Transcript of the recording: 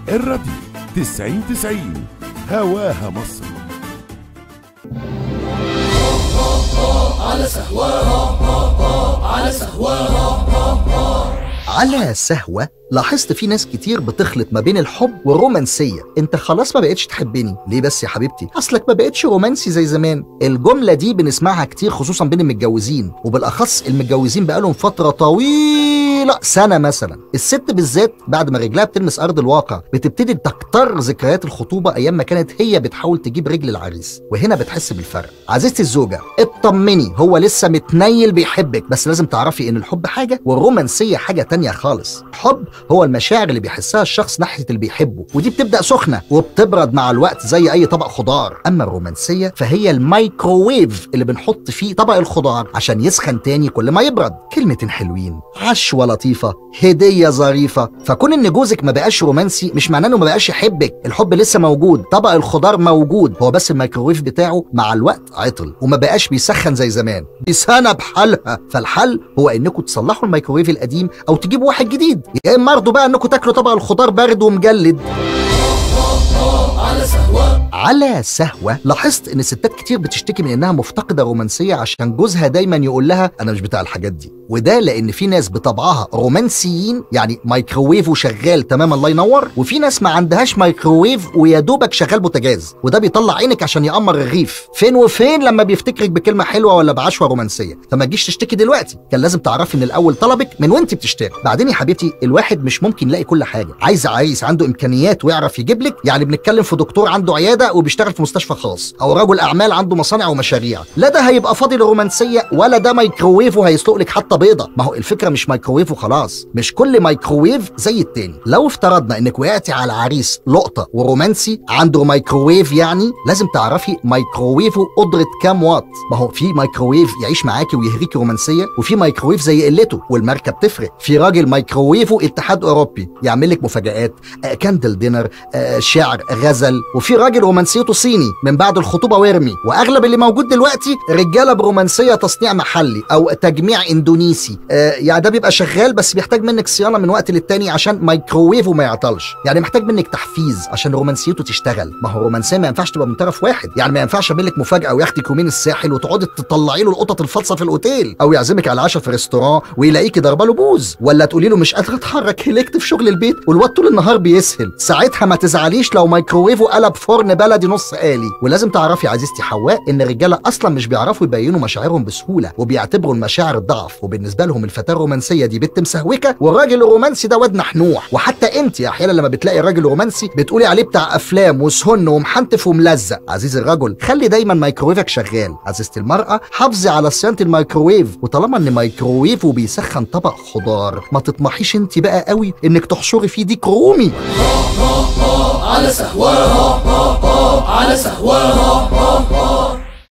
الراديو 90 90 هواها مصر على سهواها على سهواها على سهوة لاحظت في ناس كتير بتخلط ما بين الحب والرومانسية انت خلاص ما بقتش تحبني ليه بس يا حبيبتي اصلك ما بقتش رومانسي زي زمان الجملة دي بنسمعها كتير خصوصا بين المتجوزين وبالاخص المتجوزين بقالهم فترة طويلة سنة مثلا الست بالذات بعد ما رجلها بتلمس ارض الواقع بتبتدي تكتر ذكريات الخطوبة ايام ما كانت هي بتحاول تجيب رجل العريس وهنا بتحس بالفرق عزيزتي الزوجة اطمني هو لسه متنيل بيحبك بس لازم تعرفي ان الحب حاجة والرومانسية حاجة تانية خالص حب هو المشاعر اللي بيحسها الشخص ناحية اللي بيحبه ودي بتبدأ سخنة وبتبرد مع الوقت زي أي طبق خضار أما الرومانسية فهي الميكروويف اللي بنحط فيه طبق الخضار عشان يسخن تاني كل ما يبرد كلمة حلوين عشوة لطيفة هدية ظريفة فكون إن جوزك ما بقاش رومانسي مش معناه إنه ما بقاش يحبك الحب لسه موجود طبق الخضار موجود هو بس الميكروويف بتاعه مع الوقت عطل وما بقاش بيسخن زي زمان دي سنة بحالها فالحل هو إنكم تصلحوا الميكروويف القديم أو تجيبوا واحد جديد يا إما برضه بقى إنكم تاكلوا طبق الخضار بارد ومجلد على سهواها على سهوة لاحظت ان الستات كتير بتشتكي من انها مفتقدة رومانسية عشان جوزها دايما يقول لها انا مش بتاع الحاجات دي وده لان في ناس بطبعها رومانسيين يعني مايكروويف وشغال تمام الله ينور وفي ناس ما عندهاش مايكروويف ويا دوبك شغال بوتاجاز وده بيطلع عينك عشان يأمر الرغيف فين وفين لما بيفتكرك بكلمة حلوة ولا بعشوة رومانسية فما تجيش تشتكي دلوقتي كان لازم تعرفي ان الاول طلبك من وانت بتشتري بعدين يا حبيبتي الواحد مش ممكن يلاقي كل حاجة عايز عايز عنده امكانيات ويعرف يجيب لك يعني بنتكلم في دكتور عنده عيادة وبيشتغل في مستشفى خاص او رجل اعمال عنده مصانع ومشاريع لا ده هيبقى فاضي للرومانسية ولا ده مايكروويف وهيسلق لك حتى بيضة ما هو الفكرة مش مايكروويف وخلاص مش كل مايكروويف زي التاني لو افترضنا انك وقعتي على عريس لقطة ورومانسي عنده مايكروويف يعني لازم تعرفي مايكروويفه قدرة كام واط ما هو في مايكروويف يعيش معاكي ويهريكي رومانسية وفي مايكروويف زي قلته والماركة بتفرق في راجل مايكروويفه اتحاد اوروبي يعمل لك مفاجآت آه كاندل دينر آه شعر غزل وفي راجل رومانسيته صيني من بعد الخطوبة ويرمي واغلب اللي موجود دلوقتي رجالة برومانسية تصنيع محلي او تجميع اندونيسي آه يعني ده بيبقى شغال بس بيحتاج منك صيانة من وقت للتاني عشان مايكروويفه ما يعطلش يعني محتاج منك تحفيز عشان رومانسيته تشتغل ما هو الرومانسية ما ينفعش تبقى من طرف واحد يعني ما ينفعش اعمل لك مفاجأة وياخدك يومين الساحل وتقعدي تطلعي له القطط الفاصة في الاوتيل او يعزمك على عشاء في ريستوران ويلاقيكي ضربه له بوز ولا تقولي له مش قادره اتحرك هلكت في شغل البيت والواد طول النهار بيسهل ساعتها ما تزعليش لو مايكروويفه قلب فرن بلدي نص آلي ولازم تعرفي عزيزتي حواء ان الرجاله اصلا مش بيعرفوا يبينوا مشاعرهم بسهوله وبيعتبروا المشاعر ضعف وبالنسبه لهم الفتاه الرومانسيه دي بنت مسهوكه والراجل الرومانسي ده واد نحنوح وحتى انت احيانا لما بتلاقي راجل رومانسي بتقولي عليه بتاع افلام وسهن ومحنتف وملزق عزيزي الرجل خلي دايما مايكروويفك شغال عزيزتي المراه حافظي على صيانه الميكروويف وطالما ان مايكروويفه بيسخن طبق خضار ما تطمحيش انت بقى قوي انك تحشري فيه ديك رومي على سهواها على سهواها